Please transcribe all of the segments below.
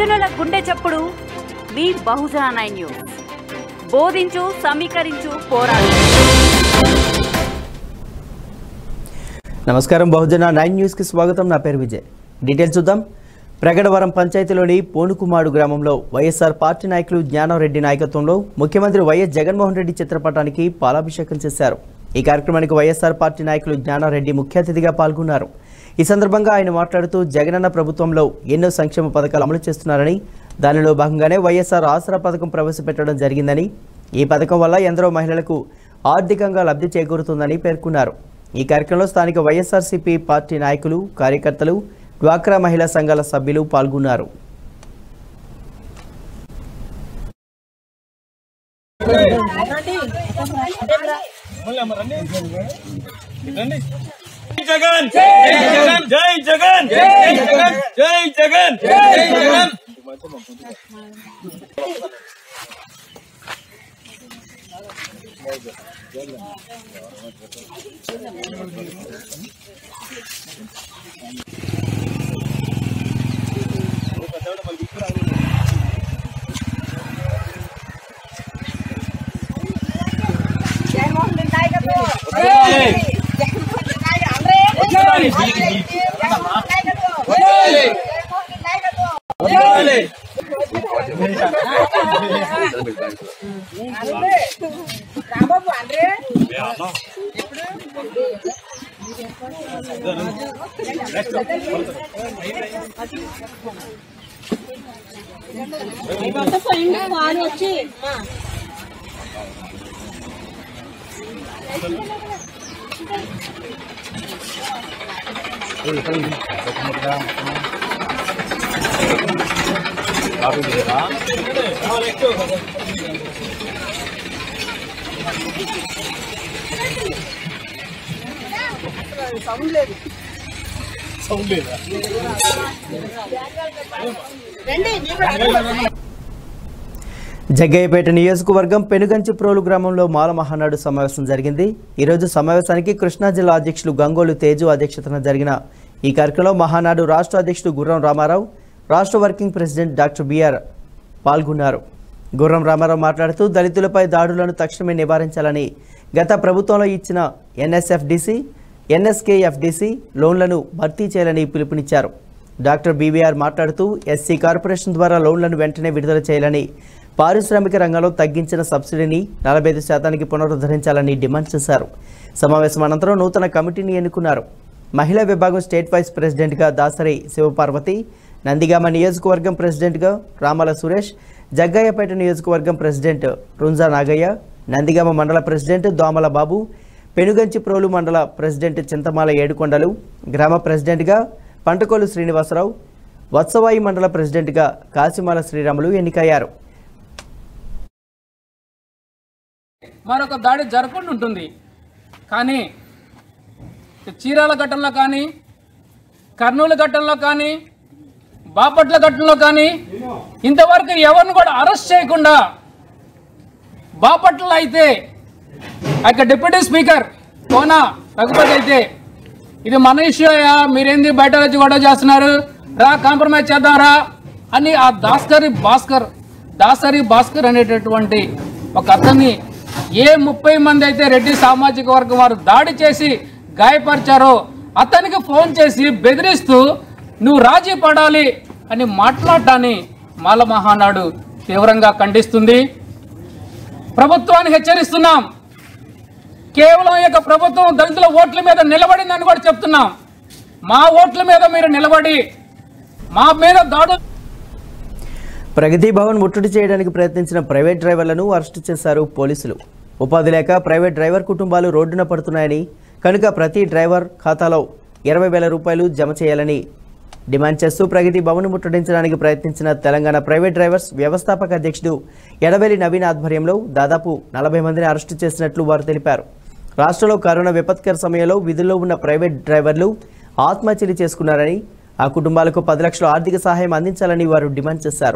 బహుజనుల గుండె చప్పుడు మీ బహుజన నైన్ న్యూస్ బోధించు సమీకరించు పోరాడు నమస్కారం బహుజన నైన్ న్యూస్కి స్వాగతం నా పేరు విజయ్ డీటెయిల్స్ చూద్దాం ప్రగడవరం పంచాయతీలోని పోనుకుమాడు గ్రామంలో వైఎస్ఆర్ పార్టీ నాయకులు జ్ఞానరెడ్డి నాయకత్వంలో ముఖ్యమంత్రి వైఎస్ జగన్మోహన్ రెడ్డి చిత్రపటానికి పాలాభిషేకం చేశారు ఈ కార్యక్రమానికి వైఎస్ఆర్ పార్టీ నాయకులు జ్ఞానారెడ్డి ముఖ్య అతిథిగా పాల్గొన్నారు ఈ సందర్భంగా ఆయన మాట్లాడుతూ జగనన్న ప్రభుత్వంలో ఎన్నో సంక్షేమ పథకాలు అమలు చేస్తున్నారని దానిలో భాగంగానే వైఎస్ఆర్ ఆసరా పథకం ప్రవేశపెట్టడం జరిగిందని ఈ పథకం వల్ల ఎందరో మహిళలకు ఆర్థికంగా లబ్ధి చేకూరుతుందని పేర్కొన్నారు ఈ కార్యక్రమంలో స్థానిక వైఎస్ఆర్సీపీ పార్టీ నాయకులు కార్యకర్తలు డ్వాక్రా మహిళా సంఘాల సభ్యులు పాల్గొన్నారు జగన్ జై జగన్ జై జగన్ జై జగన్ జై జగన్ జై జగన్ జగ్గయ్యపేట నియోజకవర్గం పెనుగంచి ప్రోలు గ్రామంలో మాల మహానాడు సమావేశం జరిగింది ఈరోజు సమావేశానికి కృష్ణా జిల్లా అధ్యక్షులు గంగోలు తేజు అధ్యక్షతన జరిగిన ఈ కార్యక్రమంలో మహానాడు రాష్ట్ర అధ్యక్షుడు గుర్రం రామారావు రాష్ట్ర వర్కింగ్ ప్రెసిడెంట్ డాక్టర్ బిఆర్ పాల్గొన్నారు గుర్రం రామారావు మాట్లాడుతూ దళితులపై దాడులను తక్షణమే నివారించాలని గత ప్రభుత్వంలో ఇచ్చిన ఎన్ఎస్ఎఫ్డిసి ఎన్ఎస్కేఎఫ్డిసి లోన్లను భర్తీ చేయాలని పిలుపునిచ్చారు డాక్టర్ బీవీఆర్ మాట్లాడుతూ ఎస్సీ కార్పొరేషన్ ద్వారా లోన్లను వెంటనే విడుదల చేయాలని పారిశ్రామిక రంగంలో తగ్గించిన సబ్సిడీని నలభై ఐదు శాతానికి పునరుద్ధరించాలని డిమాండ్ చేశారు సమావేశం అనంతరం నూతన కమిటీని ఎన్నుకున్నారు మహిళా విభాగం స్టేట్ వైస్ ప్రెసిడెంట్గా దాసరి శివపార్వతి నందిగామ నియోజకవర్గం ప్రెసిడెంట్గా రామల సురేష్ జగ్గయ్యపేట నియోజకవర్గం ప్రెసిడెంట్ రుంజా నాగయ్య నందిగామ మండల ప్రెసిడెంట్ దోమల బాబు పెనుగంచి ప్రోలు మండల ప్రెసిడెంట్ చింతమాల ఏడుకొండలు గ్రామ ప్రెసిడెంట్గా పంటకోలు శ్రీనివాసరావు వత్సవాయి మండల ప్రెసిడెంట్గా కాసిమాల శ్రీరాములు ఎన్నికయ్యారు మరొక దాడి జరగకుండా ఉంటుంది కానీ చీరాల ఘట్టంలో కానీ కర్నూలు ఘట్టంలో కానీ బాపట్ల ఘట్టంలో కానీ ఇంతవరకు ఎవరిని కూడా అరెస్ట్ చేయకుండా బాపట్ల అయితే ఆ యొక్క డిప్యూటీ స్పీకర్ కోనా రఘుపతి అయితే ఇది మన ఇష్యూ అయ్యా మీరేంది బయట వచ్చి గొడవ చేస్తున్నారు రా కాంప్రమైజ్ చేద్దాం రా అని ఆ దాస్కరి భాస్కర్ దాసరి భాస్కర్ అనేటటువంటి ఒక అతన్ని ఏ ముప్పై మంది అయితే రెడ్డి సామాజిక వర్గం వారు దాడి చేసి గాయపరిచారో అతనికి ఫోన్ చేసి బెదిరిస్తూ నువ్వు రాజీ పడాలి అని మాట్లాడటాన్ని మాల మహానాడు తీవ్రంగా ఖండిస్తుంది ప్రభుత్వాన్ని హెచ్చరిస్తున్నాం కేవలం ఈ యొక్క ప్రభుత్వం దళితుల ఓట్ల మీద నిలబడిందని కూడా చెప్తున్నాం మా ఓట్ల మీద మీరు నిలబడి మా మీద దాడు ప్రగతి భవన్ ముట్టడి చేయడానికి ప్రయత్నించిన ప్రైవేట్ డ్రైవర్లను అరెస్టు చేశారు పోలీసులు ఉపాధి లేక ప్రైవేట్ డ్రైవర్ కుటుంబాలు రోడ్డున పడుతున్నాయని కనుక ప్రతి డ్రైవర్ ఖాతాలో ఇరవై వేల రూపాయలు జమ చేయాలని డిమాండ్ చేస్తూ ప్రగతి భవన్ ముట్టడించడానికి ప్రయత్నించిన తెలంగాణ ప్రైవేట్ డ్రైవర్స్ వ్యవస్థాపక అధ్యక్షుడు ఎడవెల్లి నవీన్ ఆధ్వర్యంలో దాదాపు నలభై మందిని అరెస్టు చేసినట్లు వారు తెలిపారు రాష్ట్రంలో కరోనా విపత్కర సమయంలో విధుల్లో ఉన్న ప్రైవేట్ డ్రైవర్లు ఆత్మహత్యలు చేసుకున్నారని ఆ కుటుంబాలకు పది లక్షల ఆర్థిక సహాయం అందించాలని వారు డిమాండ్ చేశారు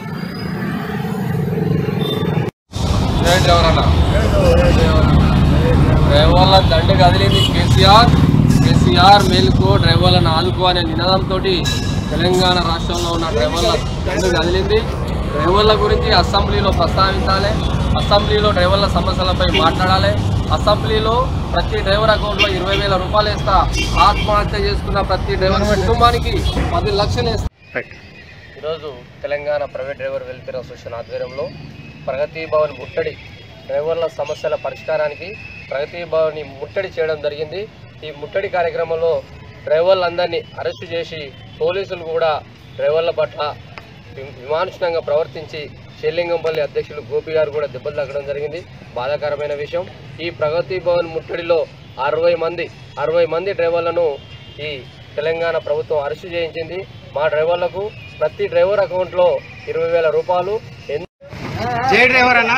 జై జవరన్న డ్రైవర్ల దండు కదిలింది కేసీఆర్ కేసీఆర్ మేలుకో డ్రైవర్లను ఆదుకో అనే నినాదంతో తెలంగాణ రాష్ట్రంలో ఉన్న డ్రైవర్ల దండు కదిలింది డ్రైవర్ల గురించి అసెంబ్లీలో ప్రస్తావించాలి అసెంబ్లీలో డ్రైవర్ల సమస్యలపై మాట్లాడాలి అసెంబ్లీలో ప్రతి డ్రైవర్ అకౌంట్లో ఇరవై వేల రూపాయలు వేస్తా ఆత్మహత్య చేసుకున్న ప్రతి డ్రైవర్ కుటుంబానికి పది లక్షలు వేస్తా ఈరోజు Telangana private driver welfare association ఆధ్వర్యంలో ప్రగతి భవన్ ముట్టడి డ్రైవర్ల సమస్యల పరిష్కారానికి ప్రగతి భవన్ని ముట్టడి చేయడం జరిగింది ఈ ముట్టడి కార్యక్రమంలో డ్రైవర్లందరినీ అరెస్టు చేసి పోలీసులు కూడా డ్రైవర్ల పట్ల వి- విమానుషంగా ప్రవర్తించి షెల్లింగంపల్లి అధ్యక్షులు గోపి గారు కూడా దెబ్బలు తగ్గడం జరిగింది బాధాకరమైన విషయం ఈ ప్రగతి భవన్ ముట్టడిలో అరవై మంది అరవై మంది డ్రైవర్లను ఈ తెలంగాణ ప్రభుత్వం అరెస్టు చేయించింది మా డ్రైవర్లకు ప్రతి డ్రైవర్ అకౌంట్లో ఇరవై వేల రూపాయలు ఎన్- జై డ్రైవర్ అన్న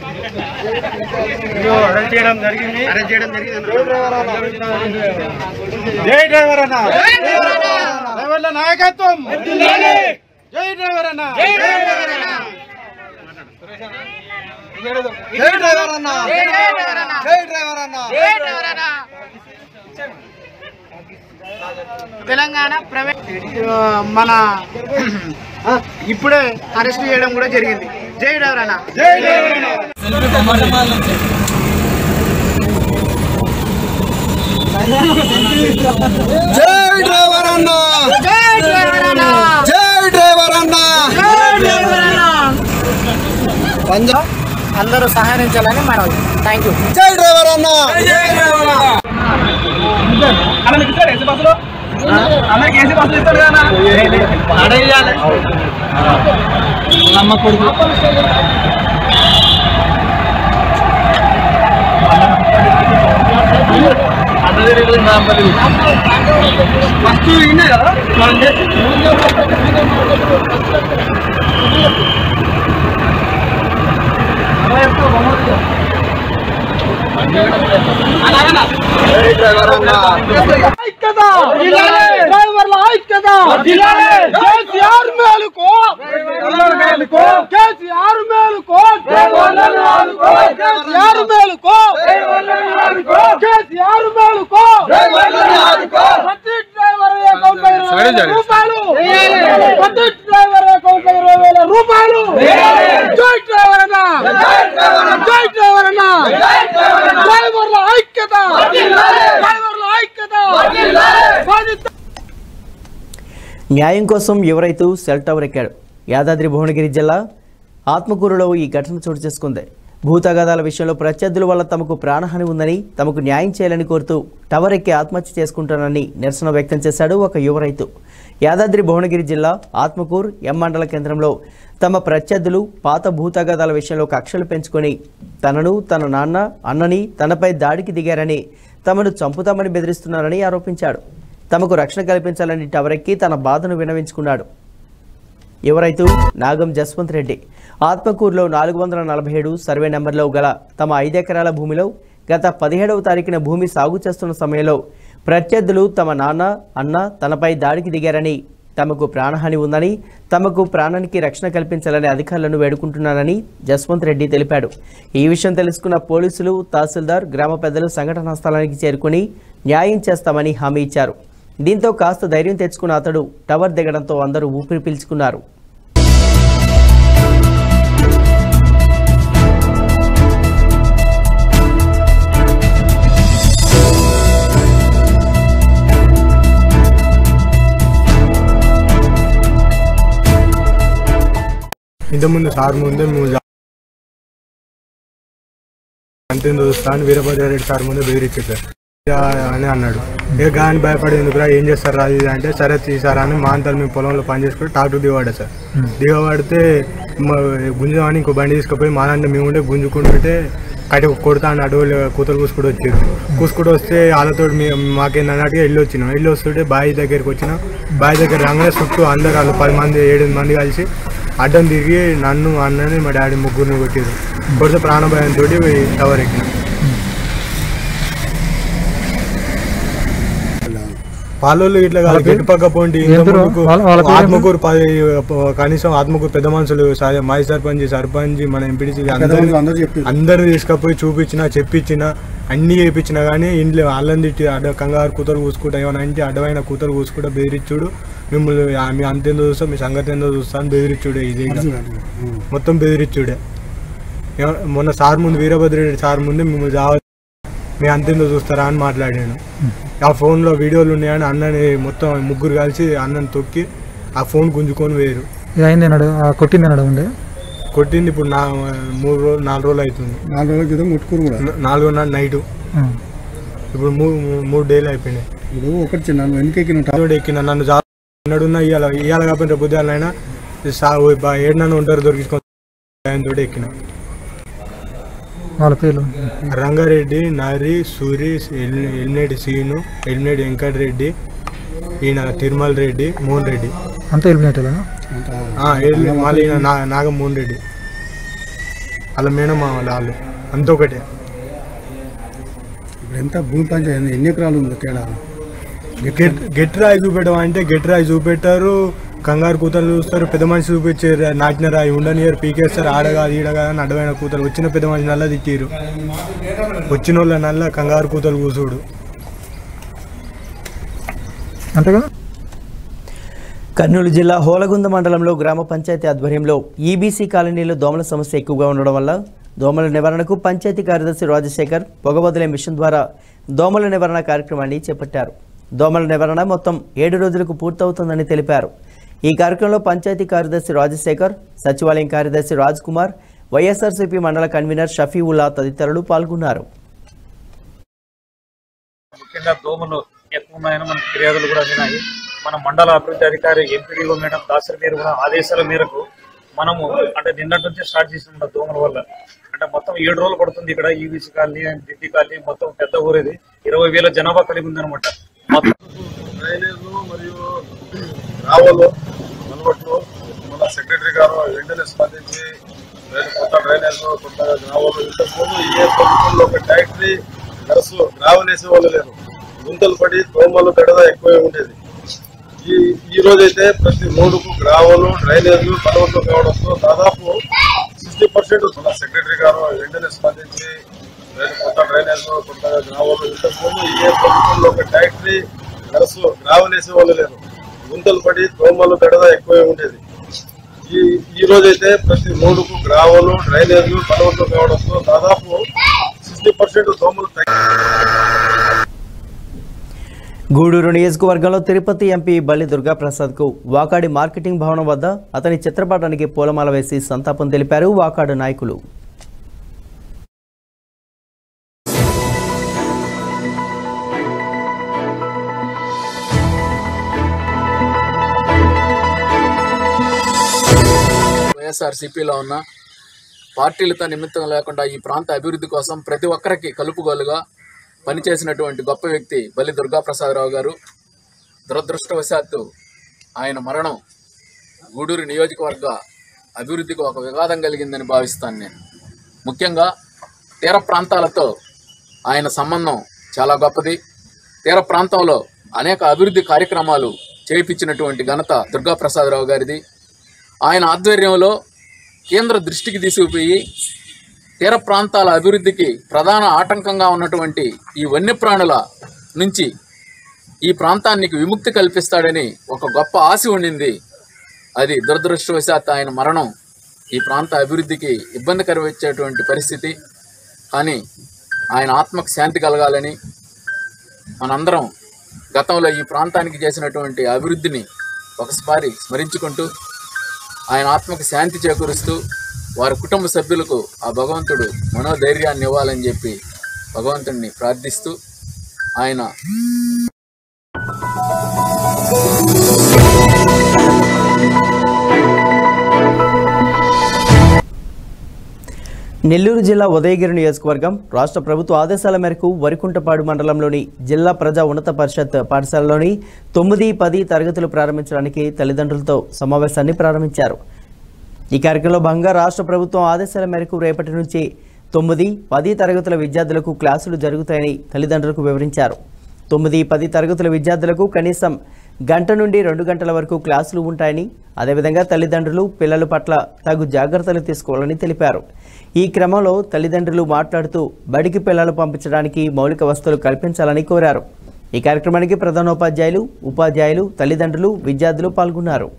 అరెస్ట్ చేయడం జరిగింది అరెస్ట్ చేయడం జరిగింది జై డ్రైవర్ అన్న డ్రైవర్ల నాయకత్వం జై డ్రైవర్ అన్న జై డ్రైవర్ అన్న జై డ్రైవర్ అన్న జై డ్రైవర్ అన్న తెలంగాణ ప్రైవేట్ మన ఇప్పుడే అరెస్ట్ చేయడం కూడా జరిగింది జై డ్రైవర్ అన్న జై డ్రైవర్ అన్న జై డ్రైవర్ అన్న జై డ్రైవర్ అన్న జై డ్రైవర్ అన్న జై డ్రైవర్ అన్న పంజాబ్ అందరూ సహకరించాలని మనం థ్యాంక్ యూ జై డ్రైవర్ అన్న డ్రైవర్ల ఐక్యత కేసీఆర్ మేలుకో మేలుకో కేసీఆర్ మేలుకో కేసీఆర్ మేలుకో కేసీఆర్ మేలుకో ప్రతి డ్రైవర్ అకౌంట్ లో ఇరవై వేల రూపాయలు ప్రతి డ్రైవర్ అకౌంట్ లో ఇరవై వేల రూపాయలు జై డ్రైవర్ అన్న జై డ్రైవర్ అన్న డ్రైవర్ల ఐక్యత డ్రైవర్ల ఐక్యత సాధిద్దాం న్యాయం కోసం యువ రైతు సెల్ టవర్ ఎక్కాడు యాదాద్రి భువనగిరి జిల్లా ఆత్మకూరులో ఈ ఘటన చోటు చేసుకుంది భూతగాదాల విషయంలో ప్రత్యర్థుల వల్ల తమకు ప్రాణహాని ఉందని తమకు న్యాయం చేయాలని కోరుతూ టవర్ ఎక్కి ఆత్మహత్య చేసుకుంటానని నిరసన వ్యక్తం చేశాడు ఒక యువ రైతు యాదాద్రి భువనగిరి జిల్లా ఆత్మకూర్ ఎం మండల కేంద్రంలో తమ ప్రత్యర్థులు పాత భూతగాదాల విషయంలో కక్షలు పెంచుకొని తనను తన నాన్న అన్నని తనపై దాడికి దిగారని తమను చంపుతామని బెదిరిస్తున్నారని ఆరోపించాడు తమకు రక్షణ కల్పించాలని టవర్ ఎక్కి తన బాధను వినవించుకున్నాడు యువరైతు నాగం జస్వంత్ రెడ్డి ఆత్మకూరులో నాలుగు వందల నలభై ఏడు సర్వే నెంబర్లో గల తమ ఐదెకరాల భూమిలో గత పదిహేడవ తారీఖున భూమి సాగు చేస్తున్న సమయంలో ప్రత్యర్థులు తమ నాన్న అన్న తనపై దాడికి దిగారని తమకు ప్రాణహాని ఉందని తమకు ప్రాణానికి రక్షణ కల్పించాలని అధికారులను వేడుకుంటున్నానని జస్వంత్ రెడ్డి తెలిపాడు ఈ విషయం తెలుసుకున్న పోలీసులు తహసీల్దార్ గ్రామ పెద్దలు సంఘటనా స్థలానికి చేరుకుని న్యాయం చేస్తామని హామీ ఇచ్చారు దీంతో కాస్త ధైర్యం తెచ్చుకున్న అతడు టవర్ దిగడంతో అందరూ ఊపిరి పీల్చుకున్నారు ఇంతకుముందు సార్ ముందే నువ్వు జా- అంతేందో చూస్తాను వీరభద్రారెడ్డి సార్ ముందే బెదిరించారు సార్ ఇక అని అన్నాడు ఇక గాని భయపడి ఎందుకురా ఏం చేస్తారు అది ఇది అంటే సరే తీసారా అని మా అంతా మేము పొలంలో పని చేసుకుని ట్రాక్టర్ దిగబడ్డా సార్ దిగబడితే గుంజమని ఇంకో బండి తీసుకుపోయి మా దాంట్లో మేము ఉండే గుంజుకుంటుంటే కట్టి కొడతా అని అడవులు కూతలు కూసుకుంటూ వచ్చారు కూసుకుంటూ వస్తే వాళ్ళతో మాకేంది అన్నట్టుగా వెళ్ళి వచ్చినాం వెళ్ళి వస్తుంటే బావి దగ్గరికి వచ్చినాం బావి దగ్గర రాగానే చుట్టూ అందరు వాళ్ళు పది మంది ఏడు మంది కలిసి అడ్డం తిరిగి నన్ను అన్నని మా డాడీ ముగ్గురిని కొట్టారు కొడితే ప్రాణభయంతో టవర్ ఎక్కిన పాలోళ్ళు ఇట్లా కాదు గెట్టు పక్క పోండి ఇంత ముందుకు ఆత్మకూరు పది కనీసం ఆత్మకూరు పెద్ద మనుషులు సా- మాజీ సర్పంచ్ సర్పంచ్ మన ఎంపీటీసీ అందరూ అందరూ తీసుకపోయి చూపించిన చెప్పించిన అన్ని చేయించిన కానీ ఇంట్లో అల్లం తిట్టి అడ్డ కంగారు కూతురు కూసుకుంటా ఏమైనా అంటే అడ్డమైన కూతురు కూసుకుంటా బెదిరిచ్చుడు మిమ్మల్ని ఆ, మీ అంతేందో చూస్తా మీ సంగతి ఏందో చూస్తా అని బెదిరిచ్చుడే ఇది ఇంకా. మొత్తం బెదిరిచ్చుడే ఏమ- మొన్న సార్ ముందు వీరభద్రెడ్డి సార్ ముందు మిమ్మల్ని జావ మీ అంతేందో చూస్తారా అని మాట్లాడాను ఆ ఫోన్లో వీడియోలు ఉన్నాయని అన్నని మొత్తం ముగ్గురు కలిసి అన్నని తొక్కి ఆ ఫోన్ గుంజుకొని వేరు ఇది అయింది అన్నాడు ఆ కొట్టింది అన్నాడు ఉండే కొట్టింది ఇప్పుడు నా మూడు రోజులు నాలుగు రోజులు అవుతుంది నాలుగు రోజుల క్రితం ముట్టుకురు కూడా న- నాలుగో నాడు నైటు ఆ. ఇప్పుడు మూడు మూడు డేలు అయిపోయినాయి ఇప్పుడు ఒకటి చిన్న వెనుకెక్కిన తోడు ఎక్కిన నన్ను జా ఎన్నడున్నా ఇవాళ ఇవాళ కాకపోతే రేపు పొద్దుగాలైనా సా ఏడునన్ను ఉంటారు దొరికించుకొని ఆయన తోటి ఎక్కిన వాళ్ళ పేర్లు రంగారెడ్డి నారి సూరి ఎల్- ఎల్మినేటి సీను ఎల్మినేటి వెంకటరెడ్డి ఈయన తిరుమల రెడ్డి మోహన్ రెడ్డి అంతా ఎలిమినేటేలా ఆ, ఎల్- మళ్ళీ ఈయన నా నాగమోహన్ రెడ్డి వాళ్ళ మేనమా వాళ్ళ వాళ్ళు అంత ఒకటే ఇప్పుడు ఎంత భూమి పంచాయతీ ఎన్ని ఎకరాలు ఉంది తేడా గెట్ గెట్ రాయి చూపెట్టడం అంటే గెట్ రాయి చూపెట్టారు కంగారు కూతలు చూస్తారు పెద్ద మనిషి చూపించే రా- నాటిన రాయి ఉండనియరు పీకేస్తారు ఆడగా ఈడగా అని అడ్డమైన కూతలు వచ్చిన పెద్ద మనిషి నల్ల తిట్టిరు వచ్చిన వాళ్ళ నల్ల కంగారు కూతలు కూసుడు అంతే కదా కర్నూలు జిల్లా హోలగుంద మండలంలో గ్రామ పంచాయతీ ఆధ్వర్యంలో ఈబీసీ కాలనీలో దోమల సమస్య ఎక్కువగా ఉండడం వల్ల దోమల నివారణకు పంచాయతీ కార్యదర్శి రాజశేఖర్ పొగబదిలే మిషన్ ద్వారా దోమల నివారణ కార్యక్రమాన్ని చేపట్టారు దోమల నివారణ మొత్తం ఏడు రోజులకు పూర్తవుతుందని తెలిపారు ఈ కార్యక్రమంలో పంచాయతీ కార్యదర్శి రాజశేఖర్ సచివాలయం కార్యదర్శి రాజ్ కుమార్ వైఎస్ఆర్సీపీ మండల కన్వీనర్ షఫీవుల్లా తదితరులు పాల్గొన్నారు ముఖ్యంగా దోమలు ఎక్కువ ఉన్నాయని మనకు ఫిర్యాదులు కూడా అందినాయి మన మండల అభివృద్ధి అధికారి ఎంపీడీఓ మేడం దాసరి గారు కూడా ఆదేశాల మేరకు మనము అంటే నిన్నటి నుంచి స్టార్ట్ చేసిన దోమల వల్ల అంటే మొత్తం ఏడు రోజులు పడుతుంది ఇక్కడ ఈబీసీ కాలనీ దిద్ది కాలనీ మొత్తం పెద్ద ఊరేది ఇరవై వేల జనాభా కలిగి ఉందన్నమాట మొత్తం డ్రైనేజీలు మరియు రావలు మన్వట్లు మన సెక్రటరీ గారు వెంటనే స్పందించి డ్రైన్- కొత్త డ్రైనేజ్లు కొత్త గ్రావాలు ఇంతకుముందు ఏ ప్రభుత్వంలో ఒక ఫ్యాక్టరీ నర్సు గ్రావెల్ వేసే వాళ్ళు లేరు గుంతలు పడి దోమలు గడద ఎక్కువ ఉండేది ఈ ఈ రోజైతే ప్రతి రోడ్డుకు గ్రావలు డ్రైనేజీలు కలవట్లు కావడంతో దాదాపు సిక్స్టీ పర్సెంట్ మన సెక్రటరీ గారు వెంటనే స్పందించి డ్రైన్- కొత్త డ్రైనేజ్లు కొత్త గ్రావాలు ఇంతకుముందు ఏ ప్రభుత్వంలో ఒక ఫ్యాక్టరీ నర్సు గ్రావెల్ వేసే వాళ్ళు లేరు గుంతలు పడి దోమలు గడద ఎక్కువ ఉండేది ఈ ఈ రోజైతే ప్రతి రోడ్డుకు గ్రావలు డ్రైనేజీలు కలవట్లు కావడంతో దాదాపు సిక్స్టీ పర్సెంట్ దోమలు తగ్గి గూడూరు నియోజకవర్గంలో తిరుపతి ఎంపీ బల్లి దుర్గాప్రసాద్కు వాకాడి మార్కెటింగ్ భవనం వద్ద అతని చిత్రపటానికి పూలమాల వేసి సంతాపం తెలిపారు వాకాడు నాయకులు వైఎస్ఆర్సీపీలో ఉన్న పార్టీలతో నిమిత్తం లేకుండా ఈ ప్రాంత అభివృద్ధి కోసం ప్రతి ఒక్కరికి కలుపుగోలుగా పనిచేసినటువంటి గొప్ప వ్యక్తి బల్లి దుర్గాప్రసాదరావు గారు దురదృష్టవశాత్తు ఆయన మరణం గూడూరు నియోజకవర్గ అభివృద్ధికి ఒక విఘాతం కలిగిందని భావిస్తాను నేను ముఖ్యంగా తీర ప్రాంతాలతో ఆయన సంబంధం చాలా గొప్పది తీర ప్రాంతంలో అనేక అభివృద్ధి కార్యక్రమాలు చేయించినటువంటి ఘనత దుర్గాప్రసాదరావు గారిది ఆయన ఆధ్వర్యంలో కేంద్ర దృష్టికి తీసుకుపోయి తీర ప్రాంతాల అభివృద్ధికి ప్రధాన ఆటంకంగా ఉన్నటువంటి ఈ వన్యప్రాణుల నుంచి ఈ ప్రాంతానికి విముక్తి కల్పిస్తాడని ఒక గొప్ప ఆశ ఉండింది అది దురదృష్టవశాత్తు ఆయన మరణం ఈ ప్రాంత అభివృద్ధికి ఇబ్బందికరం వచ్చేటువంటి పరిస్థితి కానీ ఆయన ఆత్మకు శాంతి కలగాలని మనందరం గతంలో ఈ ప్రాంతానికి చేసినటువంటి అభివృద్ధిని ఒకసారి స్మరించుకుంటూ ఆయన ఆత్మకు శాంతి చేకూరుస్తూ వారి కుటుంబ సభ్యులకు ఆ భగవంతుడు మనోధైర్యాన్ని ఇవ్వాలని చెప్పి భగవంతుడిని ప్రార్థిస్తూ ఆయన నెల్లూరు జిల్లా ఉదయగిరి నియోజకవర్గం రాష్ట్ర ప్రభుత్వ ఆదేశాల మేరకు వరికుంటపాడు మండలంలోని జిల్లా ప్రజా ఉన్నత పరిషత్ పాఠశాలలోని తొమ్మిది పది తరగతులు ప్రారంభించడానికి తల్లిదండ్రులతో సమావేశాన్ని ప్రారంభించారు ఈ కార్యక్రమంలో భాగంగా రాష్ట్ర ప్రభుత్వం ఆదేశాల మేరకు రేపటి నుంచి తొమ్మిది పది తరగతుల విద్యార్థులకు క్లాసులు జరుగుతాయని తల్లిదండ్రులకు వివరించారు తొమ్మిది పది తరగతుల విద్యార్థులకు కనీసం గంట నుండి రెండు గంటల వరకు క్లాసులు ఉంటాయని అదేవిధంగా తల్లిదండ్రులు పిల్లల పట్ల తగు జాగ్రత్తలు తీసుకోవాలని తెలిపారు ఈ క్రమంలో తల్లిదండ్రులు మాట్లాడుతూ బడికి పిల్లలు పంపించడానికి మౌలిక వసతులు కల్పించాలని కోరారు ఈ కార్యక్రమానికి ప్రధానోపాధ్యాయులు ఉపాధ్యాయులు తల్లిదండ్రులు విద్యార్థులు పాల్గొన్నారు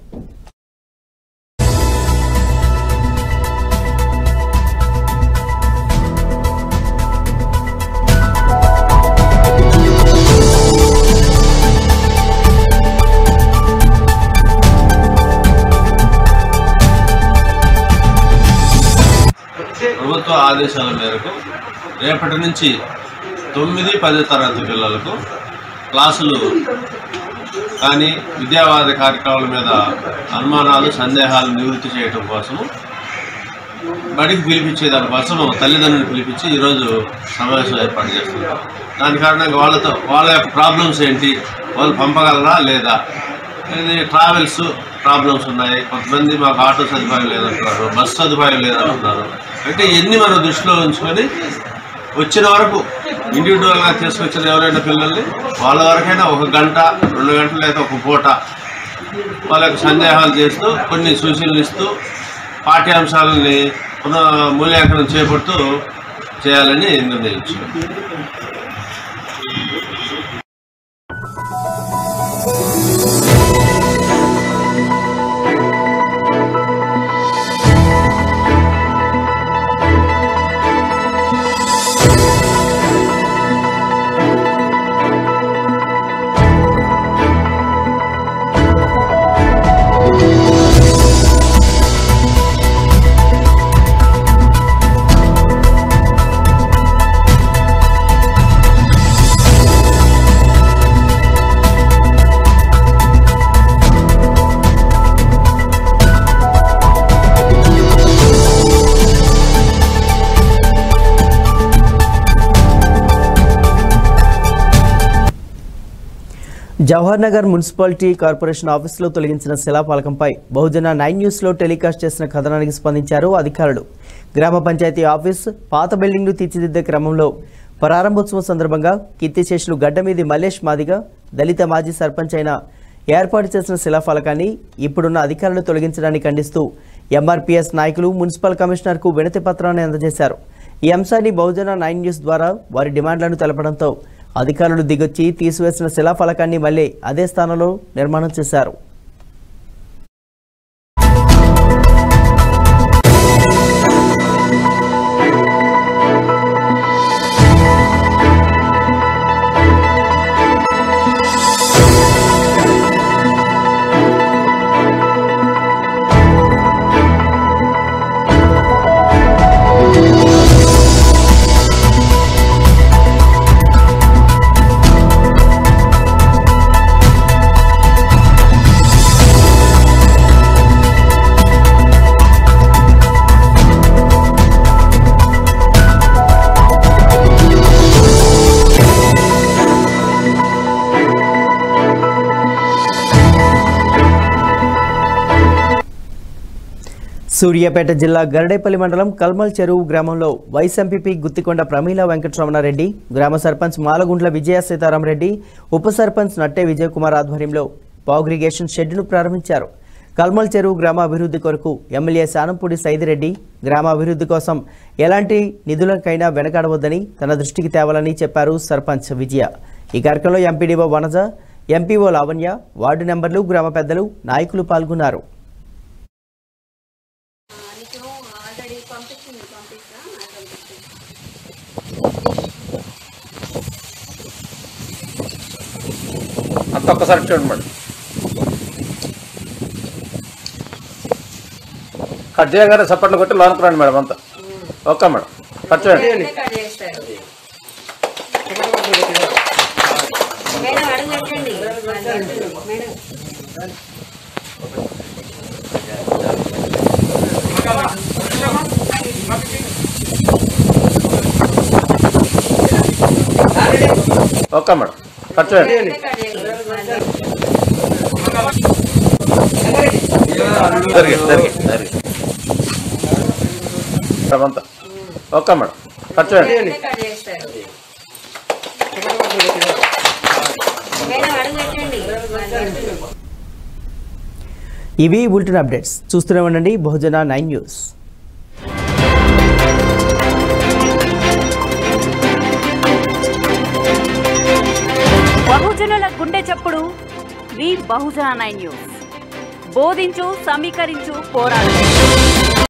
ప్రభుత్వ ఆదేశాల మేరకు రేపటి నుంచి తొమ్మిది పది తరగతి పిల్లలకు క్లాసులు కానీ విద్యావాద కార్యక్రమాల మీద అనుమానాలు సందేహాలు నివృత్తి చేయడం కోసము బడికి పిలిపించే దానికోసం తల్లిదండ్రులు పిలిపించి ఈరోజు సమావేశం ఏర్పాటు చేస్తున్నారు దాని కారణంగా వాళ్ళతో వాళ్ళ యొక్క ప్రాబ్లమ్స్ ఏంటి వాళ్ళు పంపగలరా లేదా ఇది ట్రావెల్స్ ప్రాబ్లమ్స్ ఉన్నాయి కొంతమంది మాకు ఆటో సదుపాయం లేదంటున్నారు బస్ సదుపాయం లేదంటున్నారు అంటే ఇవన్నీ మనం దృష్టిలో ఉంచుకొని వచ్చిన వరకు ఇండివిజువల్గా తీసుకొచ్చిన ఎవరైనా పిల్లల్ని వాళ్ళ వరకైనా ఒక గంట రెండు గంటలు లేదా ఒక పూట వాళ్ళకి సందేహాలు చేస్తూ కొన్ని సూచనలు ఇస్తూ పాఠ్యాంశాలని పునః మూల్యాంకనం చేపడుతూ చేయాలని నిర్ణయించారు జవహర్ నగర్ మున్సిపాలిటీ కార్పొరేషన్ ఆఫీసులో తొలగించిన శిలాఫలకంపై బహుజన నైన్ న్యూస్లో టెలికాస్ట్ చేసిన కథనానికి స్పందించారు అధికారులు గ్రామ పంచాయతీ ఆఫీస్ పాత బిల్డింగ్ను తీర్చిదిద్దే క్రమంలో ప్రారంభోత్సవం సందర్భంగా కీర్తిశేషులు గడ్డమీది మల్లేష్ మాదిగ దళిత మాజీ సర్పంచ్ అయిన ఏర్పాటు చేసిన శిలాఫలకాన్ని ఇప్పుడున్న అధికారులు తొలగించడాన్ని ఖండిస్తూ ఎంఆర్పీఎస్ నాయకులు మున్సిపల్ కమిషనర్కు వినతి పత్రాన్ని అందజేశారు ఈ అంశాన్ని బహుజన నైన్ న్యూస్ ద్వారా వారి డిమాండ్లను తెలపడంతో అధికారులు దిగొచ్చి తీసివేసిన శిలాఫలకాన్ని మళ్ళీ అదే స్థానంలో నిర్మాణం చేశారు సూర్యాపేట జిల్లా గరడేపల్లి మండలం కల్మల్ చెరువు గ్రామంలో వైస్ ఎంపీపీ గుత్తికొండ ప్రమీల వెంకటరమణారెడ్డి గ్రామ సర్పంచ్ మాలగుండ్ల విజయ సీతారామరెడ్డి ఉప సర్పంచ్ నట్టే విజయకుమార్ ఆధ్వర్యంలో పాగ్రిగేషన్ షెడ్డును ప్రారంభించారు కల్మల్ చెరువు గ్రామ అభివృద్ధి కొరకు ఎమ్మెల్యే శానంపూడి సైదిరెడ్డి గ్రామ అభివృద్ధి కోసం ఎలాంటి నిధులకైనా వెనకాడవద్దని తన దృష్టికి తేవాలని చెప్పారు సర్పంచ్ విజయ ఈ కార్యక్రమంలో MPDO Vanaja MPO Lavanya ward నెంబర్లు గ్రామ పెద్దలు నాయకులు పాల్గొన్నారు అంత ఒక్కసారి చూడండి మేడం కట్ చేయగానే చప్పట్లు కొట్టి లోనికి రండి మేడం అంతా ఓకే మేడం కట్ చేయండి ఓకే మేడం కట్ చేయండి జరిగింది జరిగింది జరిగింది మేడం అంతా ఓకే మేడం కట్ చేయండి ఇవి బులెటిన్ అప్డేట్స్ చూస్తూనే ఉండండి బహుజన నైన్ న్యూస్ బహుజనుల గుండె చప్పుడు వి బహుజన నైన్ న్యూస్ బోధించు సమీకరించు పోరాడు